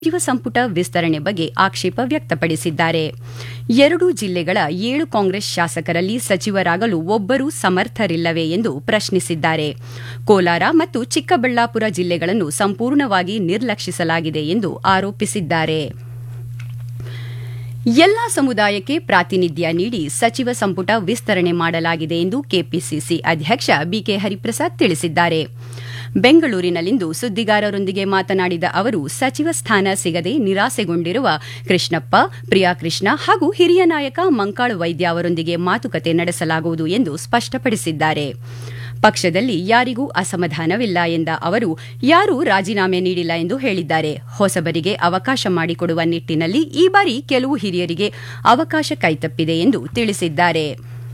ಸಚಿವ ಸಂಪುಟ ವಿಸ್ತರಣೆ ಬಗ್ಗೆ ಆಕ್ಷೇಪ ವ್ಯಕ್ತಪಡಿಸಿದ್ದಾರೆ ಎರಡು ಜಿಲ್ಲೆಗಳ ಏಳು ಕಾಂಗ್ರೆಸ್ ಶಾಸಕರಲ್ಲಿ ಸಚಿವರಾಗಲು ಒಬ್ಬರೂ ಸಮರ್ಥರಿಲ್ಲವೇ ಎಂದು ಪ್ರಶ್ನಿಸಿದ್ದಾರೆ ಕೋಲಾರ ಮತ್ತು ಚಿಕ್ಕಬಳ್ಳಾಪುರ ಜಿಲ್ಲೆಗಳನ್ನು ಸಂಪೂರ್ಣವಾಗಿ ನಿರ್ಲಕ್ಷಿಸಲಾಗಿದೆ ಎಂದು ಆರೋಪಿಸಿದ್ದಾರೆ ಎಲ್ಲಾ ಸಮುದಾಯಕ್ಕೆ ಪ್ರಾತಿನಿಧ್ಯ ನೀಡಿ ಸಚಿವ ಸಂಪುಟ ವಿಸ್ತರಣೆ ಮಾಡಲಾಗಿದೆ ಎಂದು ಕೆಪಿಸಿಸಿ ಅಧ್ಯಕ್ಷ ಬಿಕೆ ಹರಿಪ್ರಸಾದ್ ತಿಳಿಸಿದ್ದಾರೆ ಬೆಂಗಳೂರಿನಲ್ಲಿಂದು ಸುದ್ದಿಗಾರರೊಂದಿಗೆ ಮಾತನಾಡಿದ ಅವರು ಸಚಿವ ಸ್ಥಾನ ಸಿಗದೆ ನಿರಾಸೆಗೊಂಡಿರುವ ಕೃಷ್ಣಪ್ಪ ಪ್ರಿಯಾಕೃಷ್ಣ ಹಾಗೂ ಹಿರಿಯ ನಾಯಕ ಮಂಕಾಳು ವೈದ್ಯ ಅವರೊಂದಿಗೆ ಮಾತುಕತೆ ನಡೆಸಲಾಗುವುದು ಎಂದು ಸ್ಪಷ್ಟಪಡಿಸಿದ್ದಾರೆ ಪಕ್ಷದಲ್ಲಿ ಯಾರಿಗೂ ಅಸಮಾಧಾನವಿಲ್ಲ ಎಂದ ಅವರು ಯಾರೂ ರಾಜೀನಾಮೆ ನೀಡಿಲ್ಲ ಎಂದು ಹೇಳಿದ್ದಾರೆ ಹೊಸಬರಿಗೆ ಅವಕಾಶ ಮಾಡಿಕೊಡುವ ನಿಟ್ಟಿನಲ್ಲಿ ಈ ಬಾರಿ ಕೆಲವು ಹಿರಿಯರಿಗೆ ಅವಕಾಶ ಕೈತಪ್ಪಿದೆ ಎಂದು ತಿಳಿಸಿದ್ದಾರೆ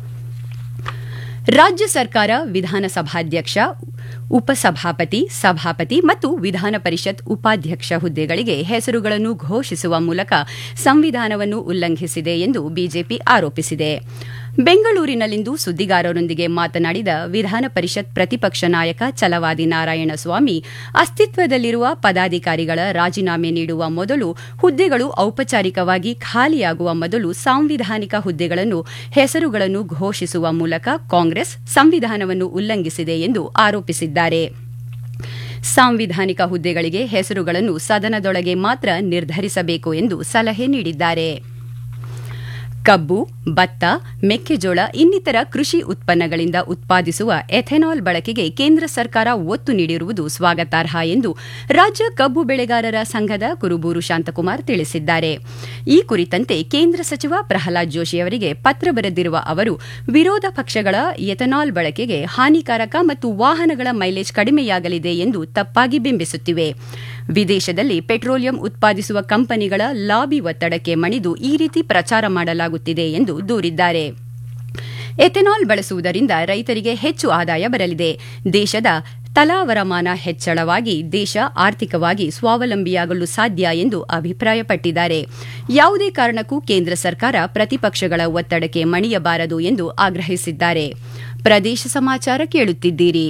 ರಾಜ್ಯ ಸರ್ಕಾರ ವಿಧಾನಸಭಾಧ್ಯಕ್ಷ ಉಪಸಭಾಪತಿ ಸಭಾಪತಿ ಮತ್ತು ವಿಧಾನ ಪರಿಷತ್ ಉಪಾಧ್ಯಕ್ಷ ಹುದ್ದೆಗಳಿಗೆ ಹೆಸರುಗಳನ್ನು ಘೋಷಿಸುವ ಮೂಲಕ ಸಂವಿಧಾನವನ್ನು ಉಲ್ಲಂಘಿಸಿದೆ ಎಂದು ಬಿಜೆಪಿ ಆರೋಪಿಸಿದೆ ಬೆಂಗಳೂರಿನಲ್ಲಿಂದು ಸುದ್ದಿಗಾರರೊಂದಿಗೆ ಮಾತನಾಡಿದ ವಿಧಾನ ಪರಿಷತ್ ಪ್ರತಿಪಕ್ಷ ನಾಯಕ ಛಲವಾದಿ ನಾರಾಯಣಸ್ವಾಮಿ ಅಸ್ತಿತ್ವದಲ್ಲಿರುವ ಪದಾಧಿಕಾರಿಗಳ ರಾಜೀನಾಮೆ ನೀಡುವ ಮೊದಲು ಹುದ್ದೆಗಳು ಔಪಚಾರಿಕವಾಗಿ ಖಾಲಿಯಾಗುವ ಮೊದಲು ಸಾಂವಿಧಾನಿಕ ಹುದ್ದೆಗಳನ್ನು ಹೆಸರುಗಳನ್ನು ಘೋಷಿಸುವ ಮೂಲಕ ಕಾಂಗ್ರೆಸ್ ಸಂವಿಧಾನವನ್ನು ಉಲ್ಲಂಘಿಸಿದೆ ಎಂದು ಆರೋಪಿಸಿದ್ದಾರೆ ಸಾಂವಿಧಾನಿಕ ಹುದ್ದೆಗಳಿಗೆ ಹೆಸರುಗಳನ್ನು ಸದನದೊಳಗೆ ಮಾತ್ರ ನಿರ್ಧರಿಸಬೇಕು ಎಂದು ಸಲಹೆ ನೀಡಿದ್ದಾರೆ ಕಬ್ಬು ಭತ್ತ ಮೆಕ್ಕೆಜೋಳ ಇನ್ನಿತರ ಕೃಷಿ ಉತ್ಪನ್ನಗಳಿಂದ ಉತ್ಪಾದಿಸುವ ಎಥೆನಾಲ್ ಬಳಕೆಗೆ ಕೇಂದ್ರ ಸರ್ಕಾರ ಒತ್ತು ನೀಡಿರುವುದು ಸ್ವಾಗತಾರ್ಹ ಎಂದು ರಾಜ್ಯ ಕಬ್ಬು ಬೆಳೆಗಾರರ ಸಂಘದ ಕುರುಬೂರು ಶಾಂತಕುಮಾರ್ ತಿಳಿಸಿದ್ದಾರೆ ಈ ಕುರಿತಂತೆ ಕೇಂದ್ರ ಸಚಿವ ಪ್ರಹ್ಲಾದ್ ಜೋಶಿ ಅವರಿಗೆ ಪತ್ರ ಬರೆದಿರುವ ಅವರು ವಿರೋಧ ಪಕ್ಷಗಳ ಎಥೆನಾಲ್ ಬಳಕೆಗೆ ಹಾನಿಕಾರಕ ಮತ್ತು ವಾಹನಗಳ ಮೈಲೇಜ್ ಕಡಿಮೆಯಾಗಲಿದೆ ಎಂದು ತಪ್ಪಾಗಿ ಬಿಂಬಿಸುತ್ತಿವೆ ವಿದೇಶದಲ್ಲಿ ಪೆಟ್ರೋಲಿಯಂ ಉತ್ಪಾದಿಸುವ ಕಂಪನಿಗಳ ಲಾಬಿ ಒತ್ತಡಕ್ಕೆ ಮಣಿದು ಈ ರೀತಿ ಪ್ರಚಾರ ಮಾಡಲಾಗುತ್ತಿದೆ ಎಂದು ದೂರಿದ್ದಾರೆ ಎಥೆನಾಲ್ ಬಳಸುವುದರಿಂದ ರೈತರಿಗೆ ಹೆಚ್ಚು ಆದಾಯ ಬರಲಿದೆ ದೇಶದ ತಲಾ ವರಮಾನ ಹೆಚ್ಚಳವಾಗಿ ದೇಶ ಆರ್ಥಿಕವಾಗಿ ಸ್ವಾವಲಂಬಿಯಾಗಲು ಸಾಧ್ಯ ಎಂದು ಅಭಿಪ್ರಾಯಪಟ್ಟಿದ್ದಾರೆ ಯಾವುದೇ ಕಾರಣಕ್ಕೂ ಕೇಂದ್ರ ಸರ್ಕಾರ ಪ್ರತಿಪಕ್ಷಗಳ ಒತ್ತಡಕ್ಕೆ ಮಣಿಯಬಾರದು ಎಂದು ಆಗ್ರಹಿಸಿದ್ದಾರೆ ಪ್ರದೇಶ ಸಮಾಚಾರ ಕೇಳುತ್ತಿದ್ದೀರಿ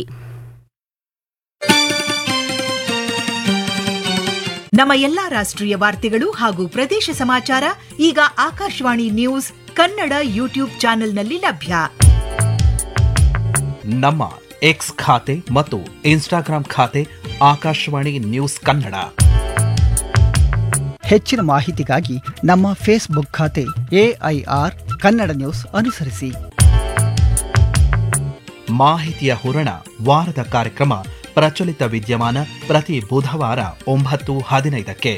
ನಮ್ಮ ಎಲ್ಲಾ ರಾಷ್ಟ್ರೀಯ ವಾರ್ತೆಗಳು ಹಾಗೂ ಪ್ರದೇಶ ಸಮಾಚಾರ ಈಗ ಆಕಾಶವಾಣಿ ನ್ಯೂಸ್ ಕನ್ನಡ ಯೂಟ್ಯೂಬ್ ಚಾನೆಲ್ನಲ್ಲಿ ಲಭ್ಯ ನಮ್ಮ ಎಕ್ಸ್ ಖಾತೆ ಮತ್ತು ಇನ್ಸ್ಟಾಗ್ರಾಂ ಖಾತೆ ಆಕಾಶವಾಣಿ ನ್ಯೂಸ್ ಕನ್ನಡ ಹೆಚ್ಚಿನ ಮಾಹಿತಿಗಾಗಿ ನಮ್ಮ ಫೇಸ್ಬುಕ್ ಖಾತೆ ಎಐಆರ್ ಕನ್ನಡ ನ್ಯೂಸ್ ಅನುಸರಿಸಿ ಮಾಹಿತಿಯ ಹೂರಣ ವಾರದ ಕಾರ್ಯಕ್ರಮ ಪ್ರಚಲಿತ ವಿದ್ಯಮಾನ ಪ್ರತಿ ಬುಧವಾರ ಒಂಬತ್ತು ಹದಿನೈದಕ್ಕೆ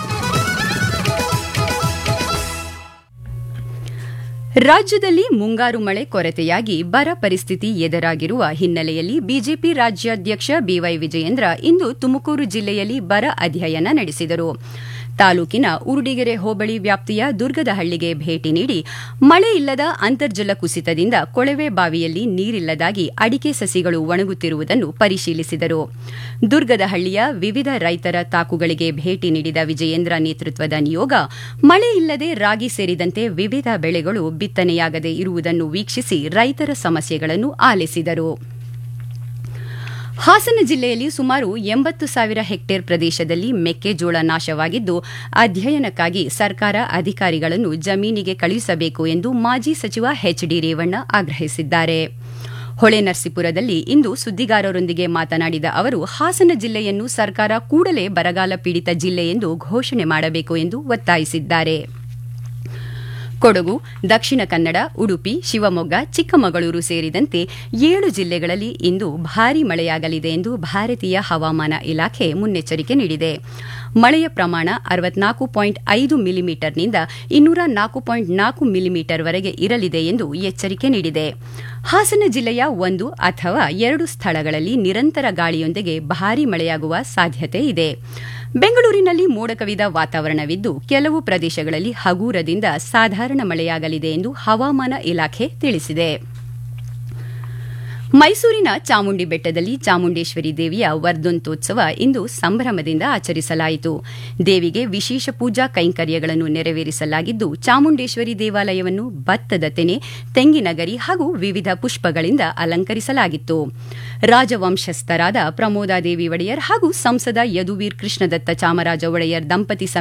ರಾಜ್ಯದಲ್ಲಿ ಮುಂಗಾರು ಮಳೆ ಕೊರತೆಯಾಗಿ ಬರ ಪರಿಸ್ಥಿತಿ ಎದುರಾಗಿರುವ ಹಿನ್ನೆಲೆಯಲ್ಲಿ ಬಿಜೆಪಿ ರಾಜ್ಯಾಧ್ಯಕ್ಷ ಬಿವೈ ವಿಜಯೇಂದ್ರ ಇಂದು ತುಮಕೂರು ಜಿಲ್ಲೆಯಲ್ಲಿ ಬರ ಅಧ್ಯಯನ ನಡೆಸಿದರು ತಾಲೂಕಿನ ಉರುಡಿಗೆರೆ ಹೋಬಳಿ ವ್ಯಾಪ್ತಿಯ ದುರ್ಗದಹಳ್ಳಿಗೆ ಭೇಟಿ ನೀಡಿ ಮಳೆ ಇಲ್ಲದ ಅಂತರ್ಜಲ ಕುಸಿತದಿಂದ ಕೊಳವೆ ಬಾವಿಯಲ್ಲಿ ನೀರಿಲ್ಲದಾಗಿ ಅಡಿಕೆ ಸಸಿಗಳು ಒಣಗುತ್ತಿರುವುದನ್ನು ಪರಿಶೀಲಿಸಿದರು ದುರ್ಗದಹಳ್ಳಿಯ ವಿವಿಧ ರೈತರ ತಾಕುಗಳಿಗೆ ಭೇಟಿ ನೀಡಿದ ವಿಜಯೇಂದ್ರ ನೇತೃತ್ವದ ನಿಯೋಗ ಮಳೆ ಇಲ್ಲದೆ ರಾಗಿ ಸೇರಿದಂತೆ ವಿವಿಧ ಬೆಳೆಗಳು ಬಿತ್ತನೆಯಾಗದೆ ಇರುವುದನ್ನು ವೀಕ್ಷಿಸಿ ರೈತರ ಸಮಸ್ಯೆಗಳನ್ನು ಆಲಿಸಿದರು ಹಾಸನ ಜಿಲ್ಲೆಯಲ್ಲಿ ಸುಮಾರು ಎಂಬತ್ತು ಸಾವಿರ ಹೆಕ್ಟೇರ್ ಪ್ರದೇಶದಲ್ಲಿ ಮೆಕ್ಕೆಜೋಳ ನಾಶವಾಗಿದ್ದು ಅಧ್ಯಯನಕ್ಕಾಗಿ ಸರ್ಕಾರ ಅಧಿಕಾರಿಗಳನ್ನು ಜಮೀನಿಗೆ ಕಳುಹಿಸಬೇಕು ಎಂದು ಮಾಜಿ ಸಚಿವ ಎಚ್ಡಿ ರೇವಣ್ಣ ಆಗ್ರಹಿಸಿದ್ದಾರೆ ಹೊಳೆನರಸೀಪುರದಲ್ಲಿ ಇಂದು ಸುದ್ದಿಗಾರರೊಂದಿಗೆ ಮಾತನಾಡಿದ ಅವರು ಹಾಸನ ಜಿಲ್ಲೆಯನ್ನು ಸರ್ಕಾರ ಕೂಡಲೇ ಬರಗಾಲ ಪೀಡಿತ ಜಿಲ್ಲೆ ಎಂದು ಘೋಷಣೆ ಮಾಡಬೇಕು ಎಂದು ಒತ್ತಾಯಿಸಿದ್ದಾರೆ ಕೊಡಗು ದಕ್ಷಿಣ ಕನ್ನಡ ಉಡುಪಿ ಶಿವಮೊಗ್ಗ ಚಿಕ್ಕಮಗಳೂರು ಸೇರಿದಂತೆ ಏಳು ಜಿಲ್ಲೆಗಳಲ್ಲಿ ಇಂದು ಭಾರೀ ಮಳೆಯಾಗಲಿದೆ ಎಂದು ಭಾರತೀಯ ಹವಾಮಾನ ಇಲಾಖೆ ಮುನ್ನೆಚ್ಚರಿಕೆ ನೀಡಿದೆ ಮಳೆಯ ಪ್ರಮಾಣ ಅರವತ್ನಾಲ್ಕು ಪಾಯಿಂಟ್ ಐದು ಮಿಲಿಮೀಟರ್ನಿಂದ ಇನ್ನೂರ ನಾಲ್ಕು ಪಾಯಿಂಟ್ ನಾಲ್ಕು ಮಿಲಿಮೀಟರ್ವರೆಗೆ ಇರಲಿದೆ ಎಂದು ಎಚ್ಚರಿಕೆ ನೀಡಿದೆ ಹಾಸನ ಜಿಲ್ಲೆಯ ಒಂದು ಅಥವಾ ಎರಡು ಸ್ಥಳಗಳಲ್ಲಿ ನಿರಂತರ ಗಾಳಿಯೊಂದಿಗೆ ಭಾರೀ ಮಳೆಯಾಗುವ ಸಾಧ್ಯತೆ ಇದೆ ಬೆಂಗಳೂರಿನಲ್ಲಿ ಮೋಡ ಕವಿದ ವಾತಾವರಣವಿದ್ದು ಕೆಲವು ಪ್ರದೇಶಗಳಲ್ಲಿ ಹಗೂರದಿಂದ ಸಾಧಾರಣ ಮಳೆಯಾಗಲಿದೆ ಎಂದು ಹವಾಮಾನ ಇಲಾಖೆ ತಿಳಿಸಿದೆ ಮೈಸೂರಿನ ಚಾಮುಂಡಿ ಬೆಟ್ಟದಲ್ಲಿ ಚಾಮುಂಡೇಶ್ವರಿ ದೇವಿಯ ವರ್ಧಂತೋತ್ಸವ ಇಂದು ಸಂಭ್ರಮದಿಂದ ಆಚರಿಸಲಾಯಿತು ದೇವಿಗೆ ವಿಶೇಷ ಪೂಜಾ ಕೈಂಕರ್ಯಗಳನ್ನು ನೆರವೇರಿಸಲಾಗಿದ್ದು ಚಾಮುಂಡೇಶ್ವರಿ ದೇವಾಲಯವನ್ನು ಭತ್ತದ ತೆನೆ ತೆಂಗಿನಗರಿ ಹಾಗೂ ವಿವಿಧ ಪುಷ್ಪಗಳಿಂದ ಅಲಂಕರಿಸಲಾಗಿತ್ತು ರಾಜವಂಶಸ್ಥರಾದ ಪ್ರಮೋದಾದೇವಿ ಒಡೆಯರ್ ಹಾಗೂ ಸಂಸದ ಯದುವೀರ್ ಕೃಷ್ಣದತ್ತ ಚಾಮರಾಜ ಒಡೆಯರ್ ದಂಪತಿ